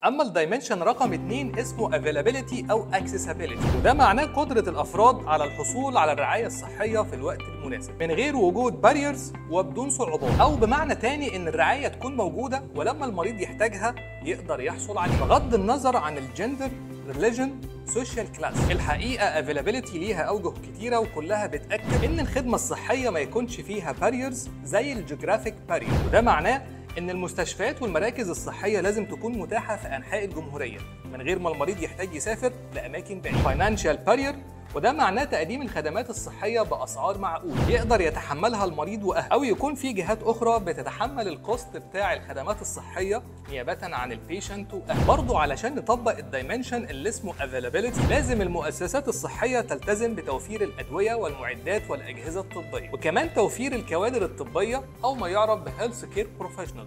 اما الدايمنشن رقم 2 اسمه availability او accessibility وده معناه قدره الافراد على الحصول على الرعايه الصحيه في الوقت المناسب من غير وجود باريرز وبدون صعوبات او بمعنى تاني ان الرعايه تكون موجوده ولما المريض يحتاجها يقدر يحصل عليها بغض النظر عن الجندر ريليجن سوشيال كلاس الحقيقه افيلابيلتي ليها اوجه كتيره وكلها بتاكد ان الخدمه الصحيه ما يكونش فيها باريرز زي الجيوغرافيك بارير وده معناه ان المستشفيات والمراكز الصحيه لازم تكون متاحه في انحاء الجمهوريه من غير ما المريض يحتاج يسافر لاماكن بعيده فاينانشال بارير وده معناه تقديم الخدمات الصحيه باسعار معقوله يقدر يتحملها المريض واهله او يكون في جهات اخرى بتتحمل الكوست بتاع الخدمات الصحيه نيابه عن البيشنت واهله برضه علشان نطبق الدايمنشن اللي اسمه availability لازم المؤسسات الصحيه تلتزم بتوفير الادويه والمعدات والاجهزه الطبيه وكمان توفير الكوادر الطبيه او ما يعرف بهيلث كير بروفيشنال